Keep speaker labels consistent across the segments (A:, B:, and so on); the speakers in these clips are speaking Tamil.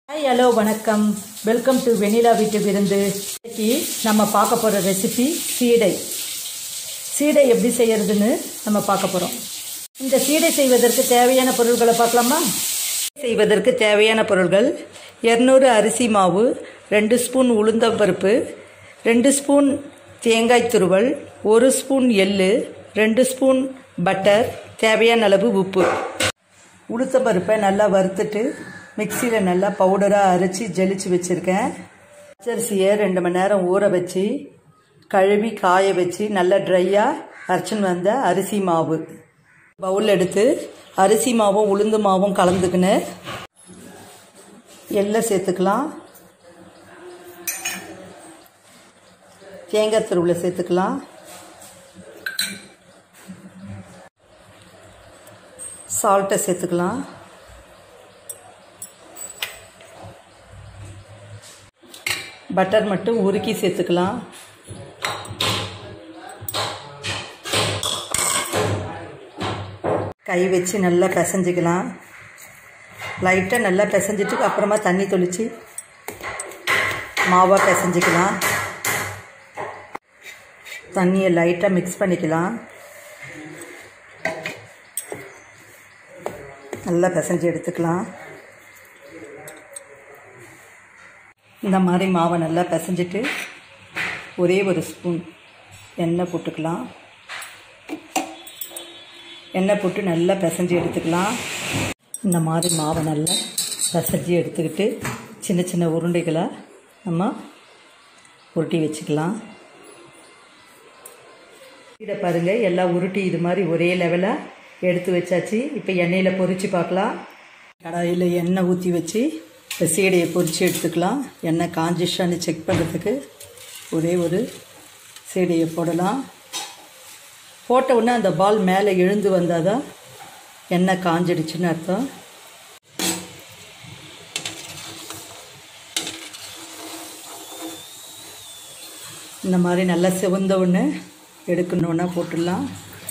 A: ஹாய் ஹலோ வணக்கம் வெல்கம் டு வெனிலா வீட்டு விருந்து இன்னைக்கு நம்ம பார்க்க போகிற ரெசிபி சீடை சீடை எப்படி செய்யறதுன்னு நம்ம பார்க்க போகிறோம் இந்த சீடை செய்வதற்கு தேவையான பொருட்களை பார்க்கலாமா செய்வதற்கு தேவையான பொருட்கள் இரநூறு அரிசி மாவு ரெண்டு ஸ்பூன் உளுந்தம்பருப்பு ரெண்டு ஸ்பூன் தேங்காய் துருவல் ஒரு ஸ்பூன் எள்ளு ரெண்டு ஸ்பூன் பட்டர் தேவையான அளவு உப்பு உளுத்தம்பருப்பை நல்லா வறுத்துட்டு மிக்சியில் நல்லா பவுடராக அரைச்சி ஜலிச்சு வச்சுருக்கேன் பச்சரிசியை ரெண்டு மணி நேரம் ஊற வச்சு கழுவி காய வச்சு நல்லா ட்ரையாக அரைச்சின்னு வந்த அரிசி மாவு பவுல் எடுத்து அரிசி மாவும் உளுந்து மாவும் கலந்துக்கின்னு எள்ளை சேர்த்துக்கலாம் தேங்காய் துருவில் சேர்த்துக்கலாம் சால்ட்டை சேர்த்துக்கலாம் பட்டர் மட்டும் உருக்கி சேர்த்துக்கலாம் கை வச்சு நல்லா பிசைஞ்சிக்கலாம் லைட்டாக நல்லா பிசைஞ்சிட்டு அப்புறமா தண்ணி தொளிச்சு மாவாக பிசைஞ்சிக்கலாம் தண்ணியை லைட்டாக மிக்ஸ் பண்ணிக்கலாம் நல்லா பிசைஞ்சு எடுத்துக்கலாம் இந்த மாதிரி மாவை நல்லா பிசைஞ்சிட்டு ஒரே ஒரு ஸ்பூன் எண்ணெய் போட்டுக்கலாம் எண்ணெய் போட்டு நல்லா பிசைஞ்சு எடுத்துக்கலாம் இந்த மாதிரி மாவை நல்லா பிசைஞ்சு எடுத்துக்கிட்டு சின்ன சின்ன உருண்டைகளை நம்ம உருட்டி வச்சுக்கலாம் இதை பாருங்கள் எல்லாம் உருட்டி இது மாதிரி ஒரே லெவலாக எடுத்து வச்சாச்சு இப்போ எண்ணெயில் பொரித்து பார்க்கலாம் கடாயில் எண்ணெய் ஊற்றி வச்சு இப்போ சீடையை பொரித்து எடுத்துக்கலாம் எண்ணெய் காஞ்சிஷான்னு செக் பண்ணுறதுக்கு ஒரே ஒரு சீடையை போடலாம் போட்ட உடனே அந்த பால் மேலே எழுந்து வந்தால் தான் எண்ணெய் காஞ்சிடுச்சுன்னு அர்த்தம் இந்த மாதிரி நல்லா சிவந்த ஒன்று எடுக்கணுன்னா போட்டுடலாம்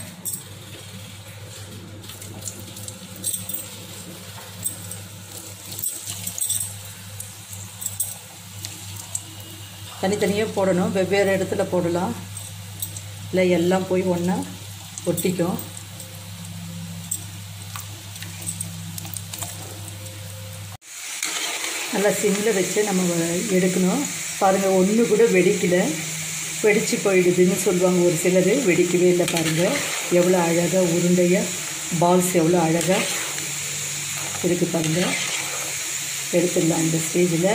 A: தனித்தனியாக போடணும் வெவ்வேறு இடத்துல போடலாம் இல்லை எல்லாம் போய் ஒன்றா ஒட்டிக்கும் நல்லா சிம்மில் வச்சு நம்ம எடுக்கணும் பாருங்கள் ஒன்று கூட வெடிக்கலை வெடித்து போயிடுதுன்னு சொல்லுவாங்க ஒரு சிலர் வெடிக்கவே இல்லை பாருங்கள் எவ்வளோ அழகாக உருண்டையாக பால்ஸ் எவ்வளோ அழகாக இருக்குது பாருங்கள் எடுத்துடலாம் இந்த ஸ்டேஜில்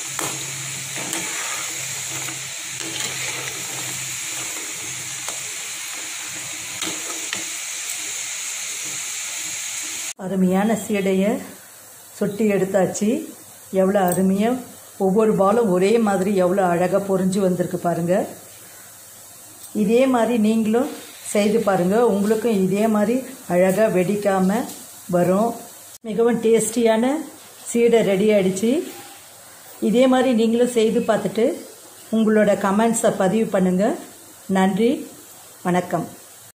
A: அருமையான சீடையை சொட்டி எடுத்தாச்சு எவ்வளோ அருமையாக ஒவ்வொரு பாலும் ஒரே மாதிரி எவ்வளோ அழகாக பொறிஞ்சு வந்திருக்கு பாருங்கள் இதே மாதிரி நீங்களும் செய்து பாருங்கள் உங்களுக்கும் இதே மாதிரி அழகாக வெடிக்காமல் வரும் மிகவும் டேஸ்டியான சீடை ரெடி ஆகிடுச்சு இதே மாதிரி நீங்களும் செய்து பார்த்துட்டு உங்களோட கமெண்ட்ஸை பதிவு பண்ணுங்கள் நன்றி வணக்கம்